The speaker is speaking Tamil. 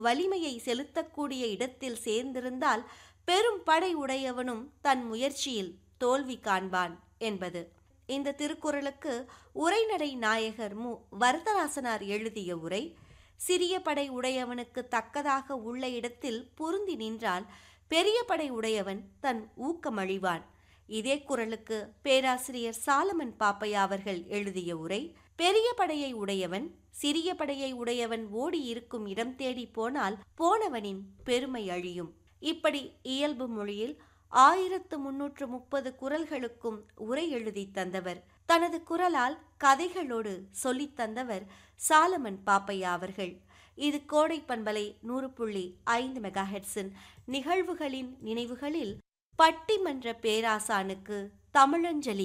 வலிமையை செலுத்தக்கூடிய இடத்தில் சேர்ந்திருந்தால் பெரும் படை உடையவனும் தன் முயற்சியில் தோல்வி காண்பான் என்பது இந்த திருக்குறளுக்கு உரைநடை நாயகர் மு வரதராசனார் எழுதிய உரை சிறிய படை உடையவனுக்கு தக்கதாக உள்ள இடத்தில் பொருந்தி நின்றால் பெரிய படை உடையவன் தன் ஊக்கமழிவான் இதே குரலுக்கு பேராசிரியர் சாலமன் பாப்பையா அவர்கள் எழுதிய உரை பெரிய படையை உடையவன் சிறிய படையை உடையவன் ஓடி இருக்கும் இடம் தேடி போனால் போனவனின் பெருமை அழியும் இப்படி இயல்பு மொழியில் ஆயிரத்து முன்னூற்று முப்பது குரல்களுக்கும் உரை எழுதி தந்தவர் தனது குரலால் கதைகளோடு சொல்லித் தந்தவர் சாலமன் பாப்பையா அவர்கள் இது கோடை பண்பலை நூறு புள்ளி ஐந்து மெகாஹெட்ஸின் நிகழ்வுகளின் நினைவுகளில் பட்டிமன்ற பேராசானுக்கு தமிழஞ்சலி